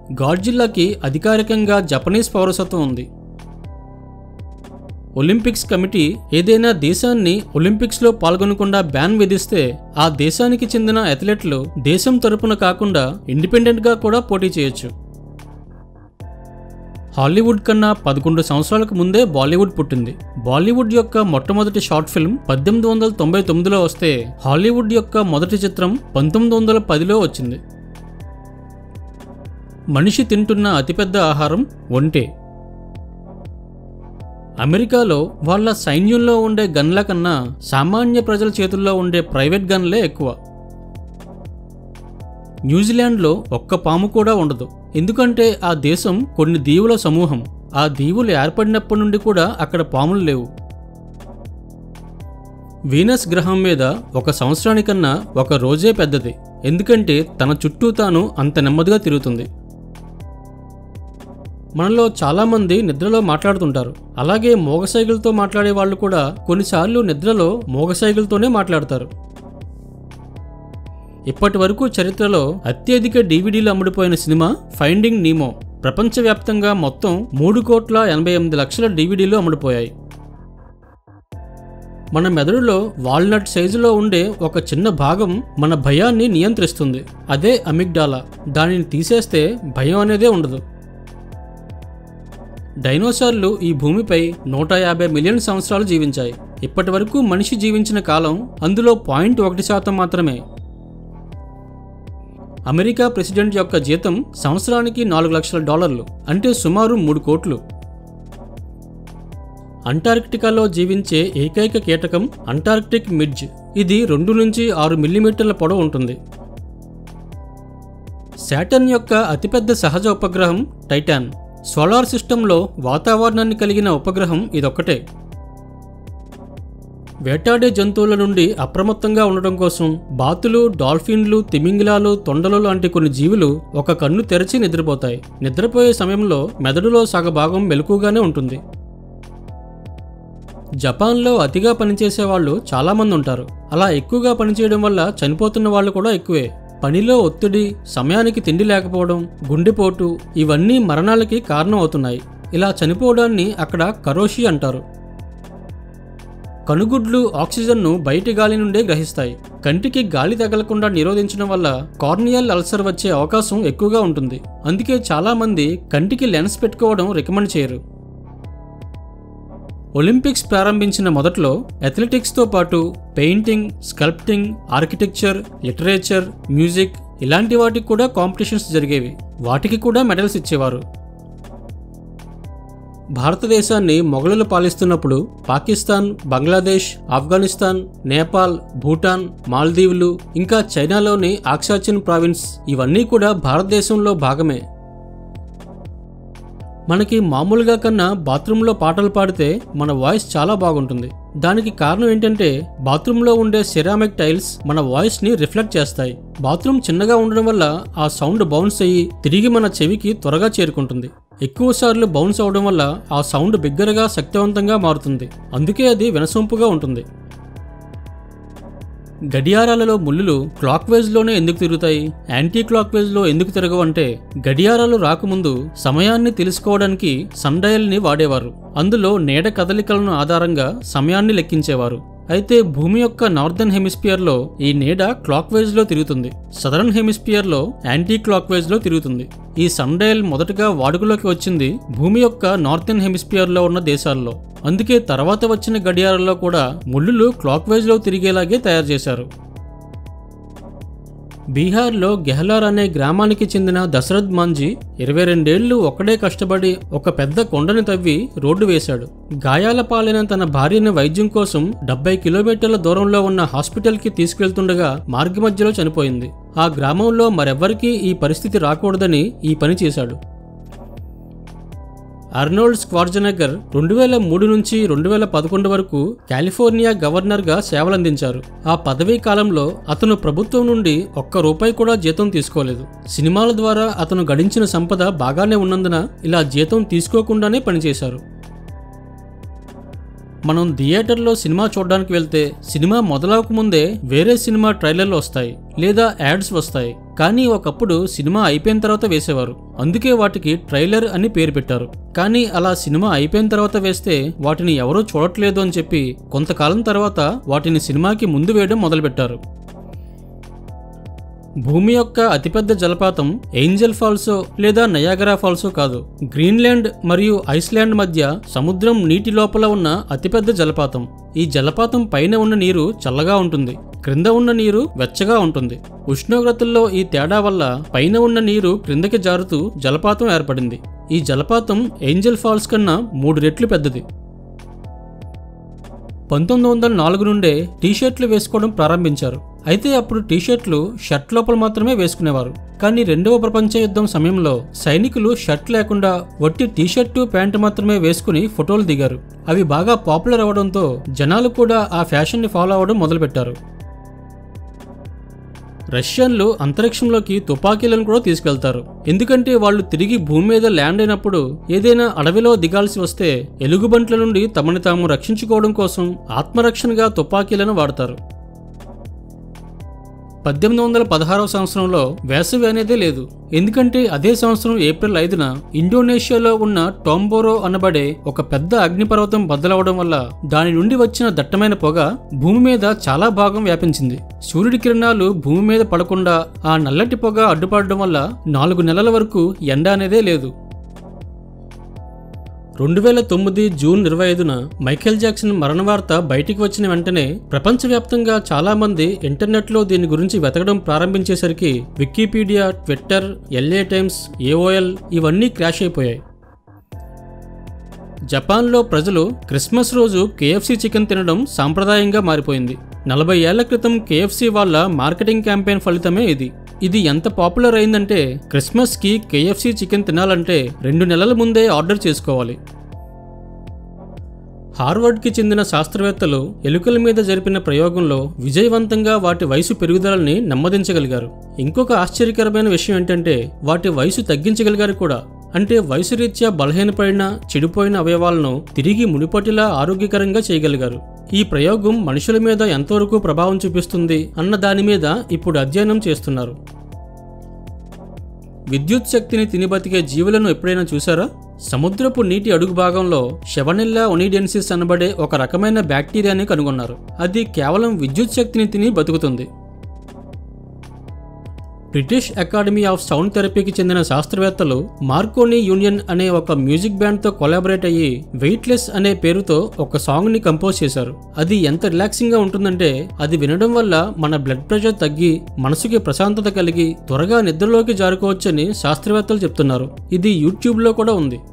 గాడ్జిల్లాకి అధికారికంగా జపనీస్ పౌరసత్వం ఉంది ఒలింపిక్స్ కమిటీ ఏదైనా దేశాన్ని ఒలింపిక్స్లో పాల్గొనకుండా బ్యాన్ విధిస్తే ఆ దేశానికి చెందిన అథ్లెట్లు దేశం తరపున కాకుండా ఇండిపెండెంట్గా కూడా పోటీ చేయొచ్చు హాలీవుడ్ కన్నా పదకొండు సంవత్సరాలకు ముందే బాలీవుడ్ పుట్టింది బాలీవుడ్ యొక్క మొట్టమొదటి షార్ట్ ఫిల్మ్ పద్దెనిమిది వందల తొంభై తొమ్మిదిలో వస్తే హాలీవుడ్ యొక్క మొదటి చిత్రం పంతొమ్మిది వందల పదిలో వచ్చింది మనిషి తింటున్న అతిపెద్ద ఆహారం ఒంటే అమెరికాలో వాళ్ళ సైన్యంలో ఉండే గన్ల కన్నా సామాన్య ప్రజల చేతుల్లో ఉండే ప్రైవేట్ గన్లే ఎక్కువ న్యూజిలాండ్లో ఒక్క పాము కూడా ఉండదు ఎందుకంటే ఆ దేశం కొన్ని దీవుల సమూహం ఆ దీవులు ఏర్పడినప్పటి నుండి కూడా అక్కడ పాములు లేవు వీనస్ గ్రహం మీద ఒక సంవత్సరానికన్నా ఒక రోజే పెద్దది ఎందుకంటే తన చుట్టూ తాను అంత నెమ్మదిగా తిరుగుతుంది మనలో చాలామంది నిద్రలో మాట్లాడుతుంటారు అలాగే మోగసైకిల్తో మాట్లాడే వాళ్ళు కూడా కొన్నిసార్లు నిద్రలో మోగసైకిల్తోనే మాట్లాడతారు ఇప్పటి వరకు చరిత్రలో అత్యధిక డీవీడీలు అమ్ముడుపోయిన సినిమా ఫైండింగ్ నీమో ప్రపంచవ్యాప్తంగా మొత్తం మూడు కోట్ల ఎనభై ఎనిమిది లక్షల డీవీడీలు అమ్ముడుపోయాయి మన మెదడులో వాల్నట్ సైజులో ఉండే ఒక చిన్న భాగం మన భయాన్ని నియంత్రిస్తుంది అదే అమిగ్డాలా దానిని తీసేస్తే భయం అనేదే ఉండదు డైనోసార్లు ఈ భూమిపై నూట యాభై మిలియన్ సంవత్సరాలు జీవించాయి ఇప్పటి వరకు మనిషి జీవించిన కాలం అందులో పాయింట్ ఒకటి శాతం మాత్రమే అమెరికా ప్రెసిడెంట్ యొక్క జీతం సంవత్సరానికి నాలుగు లక్షల డాలర్లు అంటే సుమారు మూడు కోట్లు అంటార్క్టికాలో జీవించే ఏకైక కీటకం అంటార్క్టిక్ మిడ్జ్ ఇది రెండు నుంచి ఆరు మిల్లీమీటర్ల పొడవు ఉంటుంది శాటర్న్ యొక్క అతిపెద్ద సహజ ఉపగ్రహం టైటాన్ సోలార్ సిస్టంలో వాతావరణాన్ని కలిగిన ఉపగ్రహం ఇదొక్కటే వేటాడే జంతువుల నుండి అప్రమత్తంగా ఉండటం కోసం బాతులు డాల్ఫిన్లు తిమింగిలాలు తొండలు లాంటి కొన్ని జీవులు ఒక కన్ను తెరిచి నిద్రపోతాయి నిద్రపోయే సమయంలో మెదడులో సగభాగం మెలకుగానే ఉంటుంది జపాన్లో అతిగా పనిచేసే వాళ్ళు చాలామంది ఉంటారు అలా ఎక్కువగా పనిచేయడం వల్ల చనిపోతున్న వాళ్ళు కూడా ఎక్కువే పనిలో ఒత్తిడి సమయానికి తిండి లేకపోవడం గుండెపోటు ఇవన్నీ మరణాలకి కారణం అవుతున్నాయి ఇలా చనిపోవడాన్ని అక్కడ కరోషి అంటారు కనుగుడ్లు ఆక్సిజన్ను బయటి గాలి నుండే గ్రహిస్తాయి కంటికి గాలి తగలకుండా నిరోధించడం వల్ల కార్నియల్ అల్సర్ వచ్చే అవకాశం ఎక్కువగా ఉంటుంది అందుకే చాలామంది కంటికి లెన్స్ పెట్టుకోవడం రికమెండ్ చేయరు ఒలింపిక్స్ ప్రారంభించిన మొదట్లో అథ్లెటిక్స్తో పాటు painting sculpting architecture literature music ఇలాంటి వాటికి కూడా కాంపిటీషన్స్ జరిగేవి వాటికి కూడా మెడల్స్ ఇచ్చేవారు భారతదేశాన్ని మొఘలులు పాలిస్తున్నప్పుడు పాకిస్తాన్ బంగ్లాదేశ్ ఆఫ్ఘనిస్తాన్ నేపాల్ భూటాన్ మాల్దీవులు ఇంకా చైనాలోని ఆక్సాచిన్ ప్రావిన్స్ ఇవన్నీ కూడా భారతదేశంలో భాగమే మనకి మామూలుగా కన్నా బాత్రూంలో పాటలు పాడితే మన వాయిస్ చాలా బాగుంటుంది దానికి కారణం ఏంటంటే బాత్రూంలో ఉండే సిరామిక్ టైల్స్ మన వాయిస్ని రిఫ్లెక్ట్ చేస్తాయి బాత్రూమ్ చిన్నగా ఉండడం వల్ల ఆ సౌండ్ బౌన్స్ అయ్యి తిరిగి మన చెవికి త్వరగా చేరుకుంటుంది ఎక్కువసార్లు బౌన్స్ అవడం వల్ల ఆ సౌండ్ బిగ్గరగా శక్తివంతంగా మారుతుంది అందుకే అది వినసొంపుగా ఉంటుంది గడియారాలలో ముళ్ళులు క్లాక్ లోనే ఎందుకు తిరుగుతాయి యాంటీ క్లాక్ లో ఎందుకు తిరగవు అంటే గడియారాలు రాకముందు సమయాన్ని తెలుసుకోవడానికి సన్ ని వాడేవారు అందులో నీడ కదలికలను ఆధారంగా సమయాన్ని లెక్కించేవారు అయితే భూమి యొక్క నార్థన్ హెమిస్పియర్లో ఈ నీడ క్లాక్ లో తిరుగుతుంది సదరన్ హెమిస్పియర్లో యాంటీ క్లాక్ లో తిరుగుతుంది ఈ సన్ డయల్ మొదటగా వాడుకలోకి వచ్చింది భూమి యొక్క నార్థన్ హెమిస్పియర్లో ఉన్న దేశాల్లో అందుకే తర్వాత వచ్చిన గడియారాల్లో కూడా ముళ్ళులు క్లాక్ లో తిరిగేలాగే తయారు చేశారు బీహార్లో గెహ్లార్ అనే గ్రామానికి చెందిన దశరథ్ మాంజీ ఇరవై రెండేళ్లు ఒక్కడే కష్టపడి ఒక పెద్ద కొండని తవ్వి రోడ్డు వేశాడు గాయాల పాలైన తన భార్యను వైద్యం కోసం డెబ్బై కిలోమీటర్ల దూరంలో ఉన్న హాస్పిటల్కి తీసుకెళ్తుండగా మార్గమధ్యలో చనిపోయింది ఆ గ్రామంలో మరెవ్వరికీ ఈ పరిస్థితి రాకూడదని ఈ పని చేశాడు అర్నోల్డ్ స్క్వార్జనగర్ రెండు వేల మూడు నుంచి రెండు వేల పదకొండు వరకు కాలిఫోర్నియా గవర్నర్గా సేవలందించారు ఆ పదవీ కాలంలో అతను ప్రభుత్వం నుండి ఒక్క రూపాయి కూడా జీతం తీసుకోలేదు సినిమాల ద్వారా అతను గడించిన సంపద బాగానే ఉన్నందున ఇలా జీతం తీసుకోకుండానే పనిచేశారు మనం థియేటర్లో సినిమా చూడడానికి వెళ్తే సినిమా మొదలవక ముందే వేరే సినిమా ట్రైలర్లు వస్తాయి లేదా యాడ్స్ వస్తాయి కానీ ఒకప్పుడు సినిమా అయిపోయిన తర్వాత వేసేవారు అందుకే వాటికి ట్రైలర్ అని పేరు పెట్టారు కానీ అలా సినిమా అయిపోయిన తర్వాత వేస్తే వాటిని ఎవరూ చూడట్లేదు అని చెప్పి కొంతకాలం తర్వాత వాటిని సినిమాకి ముందు వేయడం మొదలుపెట్టారు భూమి యొక్క అతిపెద్ద జలపాతం ఏంజల్ ఫాల్సో లేదా నయాగరా ఫాల్సో కాదు గ్రీన్లాండ్ మరియు ఐస్లాండ్ మధ్య సముద్రం నీటి లోపల ఉన్న అతిపెద్ద జలపాతం ఈ జలపాతం పైన ఉన్న నీరు చల్లగా ఉంటుంది క్రింద ఉన్న నీరు వెచ్చగా ఉంటుంది ఉష్ణోగ్రతల్లో ఈ తేడా వల్ల పైన ఉన్న నీరు క్రిందకి జారుతూ జలపాతం ఏర్పడింది ఈ జలపాతం ఏంజల్ ఫాల్స్ కన్నా మూడు రెట్లు పెద్దది పంతొమ్మిది వందల నాలుగు నుండే టీషర్ట్లు వేసుకోవడం ప్రారంభించారు అయితే అప్పుడు టీషర్ట్లు షర్ట్ లోపల మాత్రమే వేసుకునేవారు కానీ రెండవ ప్రపంచ యుద్ధం సమయంలో సైనికులు షర్ట్ లేకుండా వట్టి టీషర్టు ప్యాంటు మాత్రమే వేసుకుని ఫోటోలు దిగారు అవి బాగా పాపులర్ అవడంతో జనాలు కూడా ఆ ఫ్యాషన్ని ఫాలో అవ్వడం మొదలుపెట్టారు రష్యన్లు అంతరిక్షంలోకి తుపాకీలను కూడా తీసుకెళ్తారు ఎందుకంటే వాళ్ళు తిరిగి భూమి మీద ల్యాండ్ అయినప్పుడు ఏదైనా అడవిలో దిగాల్సి వస్తే ఎలుగుబంట్ల నుండి తమని తాము రక్షించుకోవడం కోసం ఆత్మరక్షణగా తుపాకీలను వాడతారు పద్దెనిమిది వందల పదహారవ సంవత్సరంలో వేసవి అనేదే లేదు ఎందుకంటే అదే సంవత్సరం ఏప్రిల్ ఐదున ఇండోనేషియాలో ఉన్న టోంబోరో అనబడే ఒక పెద్ద అగ్నిపర్వతం బద్దలవడం వల్ల దాని నుండి వచ్చిన దట్టమైన పొగ భూమి మీద చాలా భాగం వ్యాపించింది సూర్యుడి కిరణాలు భూమి మీద పడకుండా ఆ నల్లటి పొగ అడ్డుపడడం వల్ల నాలుగు నెలల వరకు ఎండ అనేదే లేదు రెండు వేల తొమ్మిది జూన్ ఇరవై ఐదున మైకేల్ జాక్సన్ మరణ వార్త బయటికి వచ్చిన వెంటనే ప్రపంచవ్యాప్తంగా చాలా మంది ఇంటర్నెట్లో దీని గురించి వెతకడం ప్రారంభించేసరికి Wikipedia Twitter LA Times AOL ఇవన్నీ క్రాష్ అయిపోయాయి జపాన్లో ప్రజలు క్రిస్మస్ రోజు కేఎఫ్సీ చికెన్ తినడం సాంప్రదాయంగా మారిపోయింది నలభై ఏళ్ల క్రితం కేఎఫ్సీ వాళ్ళ మార్కెటింగ్ క్యాంపెయిన్ ఫలితమే ఇది ఇది ఎంత పాపులర్ అయిందంటే క్రిస్మస్కి కేఎఫ్సీ చికెన్ తినాలంటే రెండు నెలల ముందే ఆర్డర్ చేసుకోవాలి హార్వర్డ్కి చెందిన శాస్త్రవేత్తలు ఎలుకల మీద జరిపిన ప్రయోగంలో విజయవంతంగా వాటి వయసు పెరుగుదలని నెమ్మదించగలిగారు ఇంకొక ఆశ్చర్యకరమైన విషయం ఏంటంటే వాటి వయసు తగ్గించగలిగారు కూడా అంటే వయసు రీత్యా బలహీనపడిన చెడిపోయిన అవయవాలను తిరిగి మునిపటిలా ఆరోగ్యకరంగా చేయగలిగారు ఈ ప్రయోగం మనుషుల మీద ఎంతవరకు ప్రభావం చూపిస్తుంది అన్న దాని మీద ఇప్పుడు అధ్యయనం చేస్తున్నారు విద్యుత్ శక్తిని తిని బతికే జీవులను ఎప్పుడైనా చూసారా సముద్రపు నీటి అడుగు భాగంలో షెవనెల్లా ఒనిడెన్సిస్ అనబడే ఒక రకమైన బ్యాక్టీరియాని కనుగొన్నారు అది కేవలం విద్యుత్ శక్తిని తిని బతుకుతుంది బ్రిటిష్ అకాడమీ ఆఫ్ సౌండ్ థెరపీకి చెందిన శాస్త్రవేత్తలు మార్కోనీ యూనియన్ అనే ఒక మ్యూజిక్ బ్యాండ్తో కొలాబరేట్ అయ్యి వెయిట్లెస్ అనే పేరుతో ఒక సాంగ్ని కంపోజ్ చేశారు అది ఎంత రిలాక్సింగ్గా ఉంటుందంటే అది వినడం వల్ల మన బ్లడ్ ప్రెషర్ తగ్గి మనసుకి ప్రశాంతత కలిగి త్వరగా నిద్రలోకి జారుకోవచ్చని శాస్త్రవేత్తలు చెప్తున్నారు ఇది యూట్యూబ్లో కూడా ఉంది